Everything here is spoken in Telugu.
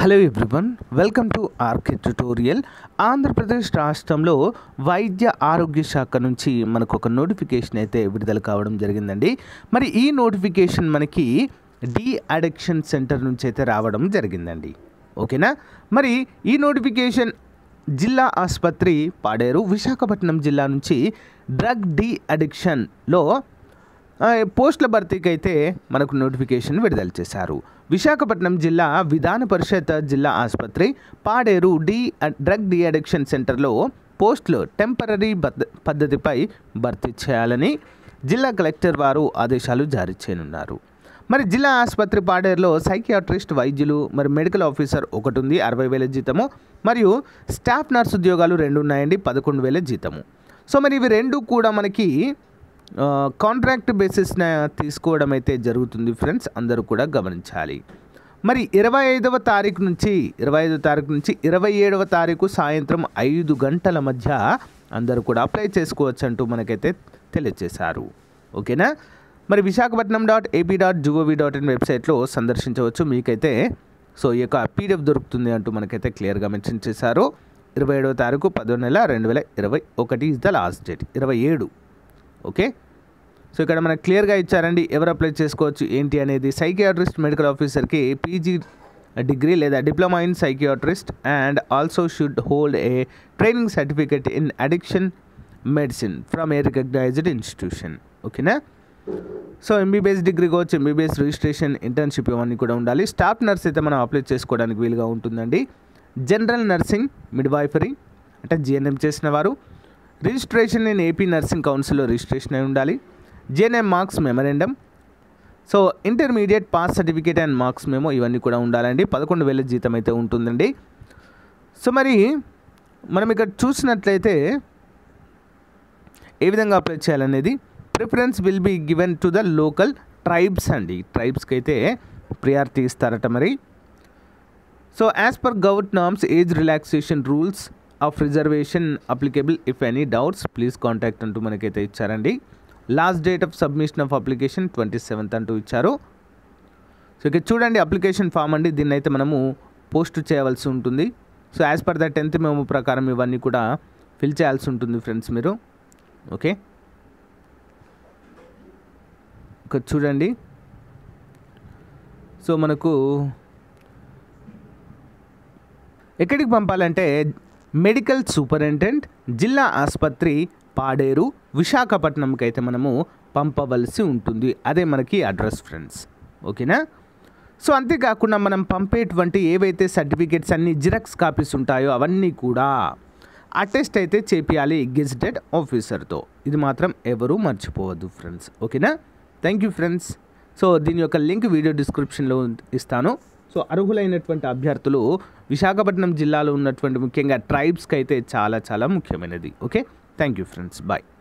hello everyone welcome to RK tutorial Andhra Pradesh రాష్ట్రంలో వైద్య ఆరోగ్య శాఖ నుంచి మనకు ఒక నోటిఫికేషన్ అయితే విడుదల కావడం జరిగిందండి మరి ఈ నోటిఫికేషన్ మనకి డి అడిక్షన్ సెంటర్ నుంచి అయితే రావడం జరిగిందండి ఓకేనా మరి ఈ నోటిఫికేషన్ జిల్లా ఆసుపత్రి పాడేరు విశాఖపట్నం జిల్లా నుంచి డ్రగ్ డి అడిక్షన్లో ఆ, పోస్టుల భర్తీకి అయితే మనకు నోటిఫికేషన్ విడుదల చేశారు విశాఖపట్నం జిల్లా విధాన పరిషత్ జిల్లా ఆసుపత్రి Paderu de drug de addiction సెంటర్లో పోస్టులు టెంపరీ పద్ధ- పద్ధతిపై భర్తీ చేయాలని జిల్లా కలెక్టర్ వారు ఆదేశాలు జారీ చేయనున్నారు మరి జిల్లా ఆసుపత్రి పాడేరులో సైకియాట్రిస్ట్ వైద్యులు మరి మెడికల్ ఆఫీసర్ ఒకటి ఉంది అరవై వేల జీతము మరియు స్టాఫ్ నర్స్ ఉద్యోగాలు రెండు ఉన్నాయండి పదకొండు వేల జీతము సో మరి ఇవి రెండు కూడా మనకి ఆ, కాంట్రాక్ట్ బేసిస్న తీసుకోవడం అయితే జరుగుతుంది ఫ్రెండ్స్ అందరూ కూడా గమనించాలి మరి ఇరవై ఐదవ తారీఖు నుంచి ఇరవై ఐదవ తారీఖు నుంచి ఇరవై ఏడవ తారీఖు సాయంత్రం ఐదు గంటల మధ్య అందరూ కూడా అప్లై చేసుకోవచ్చు అంటూ మనకైతే తెలియజేశారు ఓకేనా మరి Visakhapatnam dot AP dot gov dot in వెబ్సైట్లో సందర్శించవచ్చు మీకైతే సో ఈ యొక్క పీడిఎఫ్ దొరుకుతుంది అంటూ మనకైతే క్లియర్గా మెన్షన్ చేశారు ఇరవై ఏడవ తారీఖు పదో నెల రెండు వేల ఇరవై ఒకటి ఇస్ ద లాస్ట్ డేట్ ఇరవై ఏడు ఓకే సో ఇక్కడ మనకు క్లియర్గా ఇచ్చారండి ఎవరు అప్లై చేసుకోవచ్చు ఏంటి అనేది సైకియాట్రిస్ట్ మెడికల్ ఆఫీసర్కి పీజీ డిగ్రీ లేదా diploma in psychiatrist and also should hold a training certificate in addiction medicine from a recognized institution ఓకేనా సో ఎంబీబీఎస్ డిగ్రీ కావచ్చు ఎంబీబీఎస్ రిజిస్ట్రేషన్ ఇంటర్న్షిప్ ఇవన్నీ కూడా ఉండాలి స్టాఫ్ నర్స్ అయితే మనం అప్లై చేసుకోవడానికి వీలుగా ఉంటుందండి జనరల్ నర్సింగ్ మిడ్వైఫరీ అంటే జిఎన్ఎం చేసిన వారు రిజిస్ట్రేషన్ ఇన్ ఏపీ నర్సింగ్ కౌన్సిల్లో రిజిస్ట్రేషన్ అయి ఉండాలి JNM marks memorandum so intermediate pass certificate and marks memo ఇవన్నీ కూడా ఉండాలండి పదకొండు వేల జీతం అయితే ఉంటుందండి సో మరి మనం ఇక్కడ చూసినట్లయితే ఏ విధంగా అప్లై చేయాలనేది preference will be given to the local tribes అండి ట్రైబ్స్కి అయితే ప్రియారిటీ ఇస్తారట మరి so as per govt norms age relaxation rules of reservation applicable if any doubts please contact అంటూ మనకైతే ఇచ్చారండి last date of submission of application twenty seventh అంటూ ఇచ్చారు సో ఇక్కడ చూడండి అప్లికేషన్ ఫామ్ అండి దీన్ని అయితే మనము పోస్ట్ చేయవలసి ఉంటుంది so as per the tenth memo ప్రకారం ఇవన్నీ కూడా ఫిల్ చేయాల్సి ఉంటుంది ఫ్రెండ్స్ మీరు ఓకే ఇక్కడ చూడండి సో మనకు ఎక్కడికి పంపాలంటే మెడికల్ సూపరింటెండెంట్ జిల్లా ఆసుపత్రి పాడేరు విశాఖపట్నంకి అయితే మనము పంపవలసి ఉంటుంది అదే మనకి అడ్రస్ ఫ్రెండ్స్ ఓకేనా సో అంతేకాకుండా మనం పంపేటువంటి ఏవైతే సర్టిఫికేట్స్ అన్ని జిరాక్స్ కాపీస్ ఉంటాయో అవన్నీ కూడా అటెస్ట్ అయితే చేపియాలి గెజిటెడ్ ఆఫీసర్తో ఇది మాత్రం ఎవరూ మర్చిపోవద్దు ఫ్రెండ్స్ ఓకేనా థ్యాంక్ యూ ఫ్రెండ్స్ సో దీని యొక్క లింక్ వీడియో డిస్క్రిప్షన్లో ఇస్తాను సో అర్హులైనటువంటి అభ్యర్థులు విశాఖపట్నం జిల్లాలో ఉన్నటువంటి ముఖ్యంగా ట్రైబ్స్కి అయితే చాలా చాలా ముఖ్యమైనది okay thank you friends bye